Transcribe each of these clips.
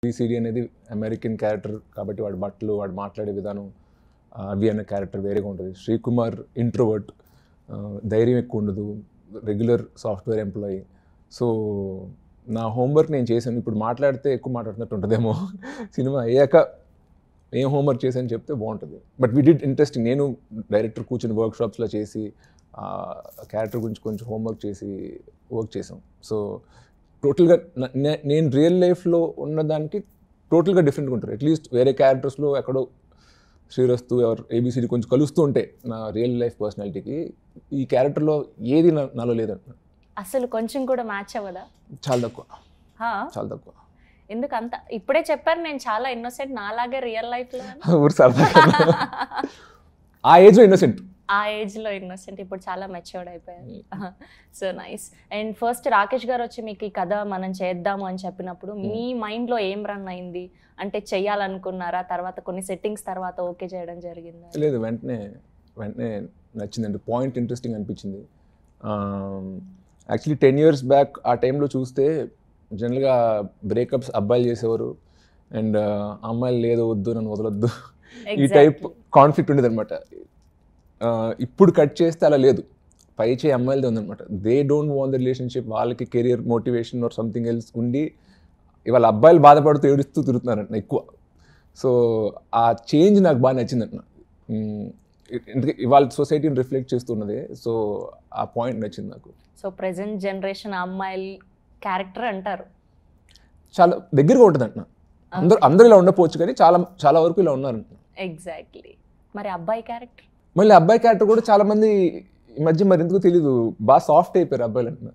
BCD అనేది American character కాబట్టి వాడి బట్టలు వాడు మాట్లాడే విధానం ఆ, అవి అనే క్యారెక్టర్ వేరేగా ఉంటుంది శ్రీకుమార్ ఇంట్రోవర్ట్ ధైర్యం ఎక్కువ ఉండదు రెగ్యులర్ సాఫ్ట్వేర్ ఎంప్లాయీ సో నా హోంవర్క్ నేను చేశాను ఇప్పుడు మాట్లాడితే ఎక్కువ మాట్లాడుతున్నట్టు ఉంటుందేమో సినిమా అయ్యాక ఏం హోంవర్క్ చేశాను చెప్తే బాగుంటుంది బట్ వి డిడ్ ఇంట్రెస్టింగ్ నేను డైరెక్టర్ కూర్చుని వర్క్షాప్స్లో చేసి క్యారెక్టర్ గురించి కొంచెం హోంవర్క్ చేసి వర్క్ చేసాం సో టోటల్గా నేను రియల్ లైఫ్లో ఉన్నదానికి టోటల్గా డిఫరెంట్గా ఉంటారు అట్లీస్ట్ వేరే క్యారెక్టర్స్లో ఎక్కడో శ్రీరస్తు ఎవరు ఏబిసిడి కొంచెం కలుస్తూ ఉంటాయి నా రియల్ లైఫ్ పర్సనాలిటీకి ఈ క్యారెక్టర్లో ఏది నా- నాలో లేదంట అసలు కొంచెం కూడా మ్యాచ్ అవ్వదా చాలా తక్కువ హా? చాలా తక్కువ ఎందుకు అంత ఇప్పుడే చెప్పారు నేను చాలా ఇన్నోసెంట్ నాలాగే రియల్ లైఫ్ లో అని. ఊరు సరదా ఆ ఏజ్లో ఇన్నోసెంట్ ఆ ఏజ్ లో ఇన్నోసెంట్ ఇప్పుడు చాలా మెచ్యూర్డ్ అయిపోయారు so nice and first Rakesh గారు వచ్చి మీకు ఈ కథ మనం చేద్దాము అని చెప్పినప్పుడు మీ మైండ్ లో ఏం రన్ అయింది అంటే చెయ్యాలనుకున్నారా తర్వాత కొన్ని సెట్టింగ్స్ తర్వాత ఓకే చేయడం జరిగిందా లేదు వెంటనే వెంటనే నచ్చిందండి పాయింట్ ఇంట్రెస్టింగ్ అనిపించింది యాక్చువల్లీ టెన్ ఇయర్స్ బ్యాక్ ఆ టైంలో చూస్తే జనరల్గా బ్రేకప్స్ అబ్బాయిలు చేసేవారు అండ్ అమ్మాయిలు లేదు వద్దు నన్ను వదలొద్దు ఈ టైప్ కాన్ఫ్లిక్ట్ ఉండేది అనమాట ఇప్పుడు కట్ చేస్తే అలా లేదు పై చేయి అమ్మాయిలది ఉందన్నమాట they don't want the relationship వాళ్ళకి career motivation or something else ఉండి ఇవాళ అబ్బాయిలు బాధపడుతూ ఏడుస్తూ తిరుగుతున్నారంట ఎక్కువ సో ఆ చేంజ్ నాకు బాగా నచ్చిందంట మ్మ్. ఎందుకంటే ఇవాళ సొసైటీని రిఫ్లెక్ట్ చేస్తున్నదే సో ఆ పాయింట్ నచ్చింది నాకు సో ప్రెసెంట్ జనరేషన్ అమ్మాయిల క్యారెక్టర్ అంటారు చాలా దగ్గరగా ఉంటుంది అంటున్నా అందరూ అందరూ ఇలా ఉండకపోవచ్చు కానీ చాలా చాలా వరకు ఇలా ఉన్నారంట ఎగ్జాక్ట్లీ మరి అబ్బాయి క్యారెక్టర్ మళ్ళీ అబ్బాయి క్యారెక్టర్ కూడా చాలా మంది ఈ మధ్య మరి ఎందుకు తెలీదు బాగా సాఫ్ట్ అయిపోయారు అబ్బాయిలు అంటున్నా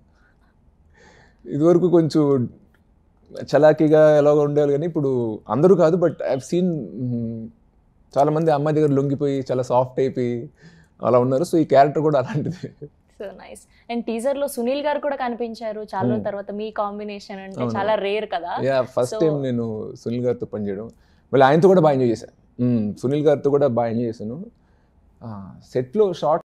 ఇదివరకు కొంచెం చలాకీగా ఎలాగో ఉండేవాళ్ళు కానీ ఇప్పుడు అందరూ కాదు బట్ ఐ సీన్ చాలా మంది అమ్మాయి దగ్గర లొంగిపోయి చాలా సాఫ్ట్ అయిపోయి అలా ఉన్నారు సో ఈ క్యారెక్టర్ కూడా అలాంటిది సో నైస్ అండ్ టీజర్ లో సునీల్ గారు కూడా కనిపించారు చాలా రోజుల తర్వాత మీ కాంబినేషన్ అంటే అవును. చాలా రేర్ కదా యా ఫస్ట్ So- టైం నేను సునీల్ గారితో పనిచేయడం మళ్ళీ ఆయనతో కూడా బాగా ఎంజాయ్ చేశాను మ్మ్. సునీల్ గారితో కూడా బాగా ఎంజాయ్ చేశాను సెట్లో షార్ట్